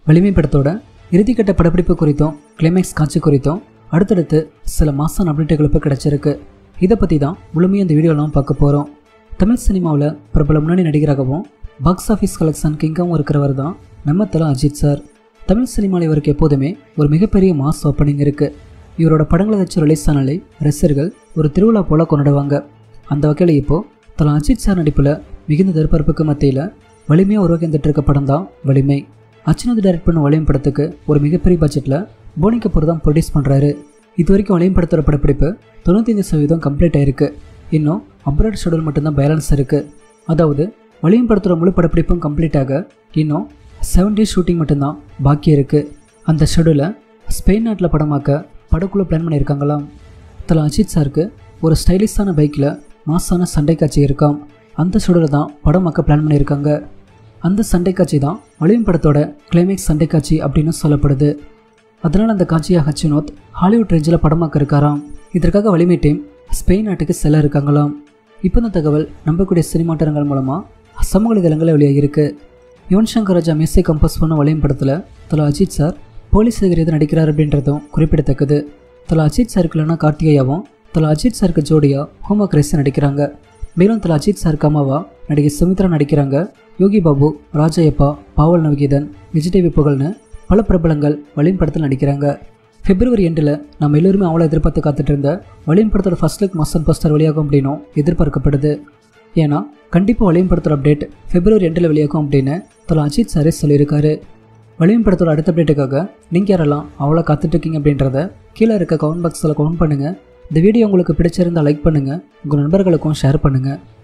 வலிமை படத்தோட இறுதிக்கட்ட படப்பிடிப்பு குறித்தும் கிளைமேக்ஸ் காட்சி குறித்தும் அடுத்தடுத்து சில மாசான அப்டேட்டுகள் இப்போ கிடச்சிருக்கு இதை பற்றி தான் முழுமையாக இந்த வீடியோலாம் பார்க்க போகிறோம் தமிழ் சினிமாவில் பிரபல முன்னணி நடிகராகவும் பாக்ஸ் ஆஃபீஸ் கலெக்ஷன் கிங்காகவும் இருக்கிறவர் தான் நம்ம தல அஜித் சார் தமிழ் சினிமாவில் இவருக்கு எப்போதுமே ஒரு மிகப்பெரிய மாஸ் ஓப்பனிங் இருக்குது இவரோட படங்களை வச்சு ரிலீஸ் ஆனாலே ரசிகர்கள் ஒரு திருவிழா போல கொண்டாடுவாங்க அந்த வகையில் இப்போது தல அஜித் சார் நடிப்பில் மிகுந்த எதிர்பார்ப்புக்கு மத்தியில் வலிமையாக உருவாக்கிட்டு இருக்க படம் தான் வலிமை அச்சுநாத் டைரக்ட் பண்ண வலிமை படத்துக்கு ஒரு மிகப்பெரிய பட்ஜெட்டில் போனி கபூர் தான் ப்ரொடியூஸ் பண்ணுறாரு இது வரைக்கும் வலிமை படத்தோட படப்பிடிப்பு தொண்ணூத்தைந்து சதவீதம் கம்ப்ளீட் ஆயிருக்கு இன்னும் அப்ராட் ஷெடியூல் மட்டும்தான் பேலன்ஸ் இருக்குது அதாவது வலிமை படத்தோட முழு படப்பிடிப்பும் கம்ப்ளீட் ஆக இன்னும் செவன் டேஸ் ஷூட்டிங் மட்டும்தான் பாக்கி இருக்குது அந்த ஷெடியூலை ஸ்பெயின் நாட்டில் படமாக்க படக்குள்ள பிளான் பண்ணியிருக்காங்களாம் தல அஜித் சாருக்கு ஒரு ஸ்டைலிஷான பைக்கில் மாசான சண்டை காட்சி இருக்காம் அந்த ஷெடியூலை தான் படமாக்க பிளான் பண்ணியிருக்காங்க அந்த சண்டை காட்சி தான் வலிமை படத்தோட கிளைமேக்ஸ் சண்டை காட்சி அப்படின்னு சொல்லப்படுது அதனால் அந்த காட்சியை ஹச்சினோத் ஹாலிவுட் ரேஞ்சில் படமாக்க இருக்காராம் இதற்காக வலிமை டீம் ஸ்பெயின் நாட்டுக்கு செல்ல இருக்காங்களாம் இப்போ இந்த தகவல் நம்பக்கூடிய சினிமாட்டரங்கள் மூலமாக சமூக வலைதளங்களில் வெளியாகிருக்கு யுவன் சங்கர் ராஜா மியூசிக் கம்போஸ் பண்ண வலிமை படத்தில் தலா அஜித் சார் போலீஸ் அதிகாரி நடிக்கிறார் அப்படின்றதும் குறிப்பிடத்தக்கது தலா அஜித் சாருக்கு இல்லைனா கார்த்திகையாவும் தலா அஜித் சாருக்கு ஜோடியா ஹோமா கிரேசி நடிக்கிறாங்க மேலும் தலா அஜித் சாருக்கு அம்மாவா நடிகை சுமித்ரா நடிக்கிறாங்க யோகி பாபு ராஜயப்பா பாவல் நவகீதன் விஜய் டிவி புகழ்னு பல பிரபலங்கள் வலிம் படத்தில் நடிக்கிறாங்க பிப்ரவரி எண்டில் நம்ம எல்லோருமே அவ்வளோ எதிர்பார்த்து காத்துட்டு இருந்த வலிம் படத்தோட ஃபர்ஸ்ட் லுக் மசன் போஸ்டர் வெளியாகும் அப்படின்னும் எதிர்பார்க்கப்படுது ஏன்னா கண்டிப்பாக வலிம் படத்தோட அப்டேட் பிப்ரவரி எண்டில் வெளியாகும் அப்படின்னு தலா அஜித் சாரே சொல்லியிருக்காரு வலிமை படத்தோட அடுத்த அப்டேட்டுக்காக நீங்கள் யாரெல்லாம் அவ்வளோ காத்துட்ருக்கீங்க அப்படின்றத கீழே இருக்க கமெண்ட் பாக்ஸில் கமெண்ட் பண்ணுங்கள் இந்த வீடியோ உங்களுக்கு பிடிச்சிருந்தால் லைக் பண்ணுங்கள் உங்கள் நண்பர்களுக்கும் ஷேர் பண்ணுங்கள்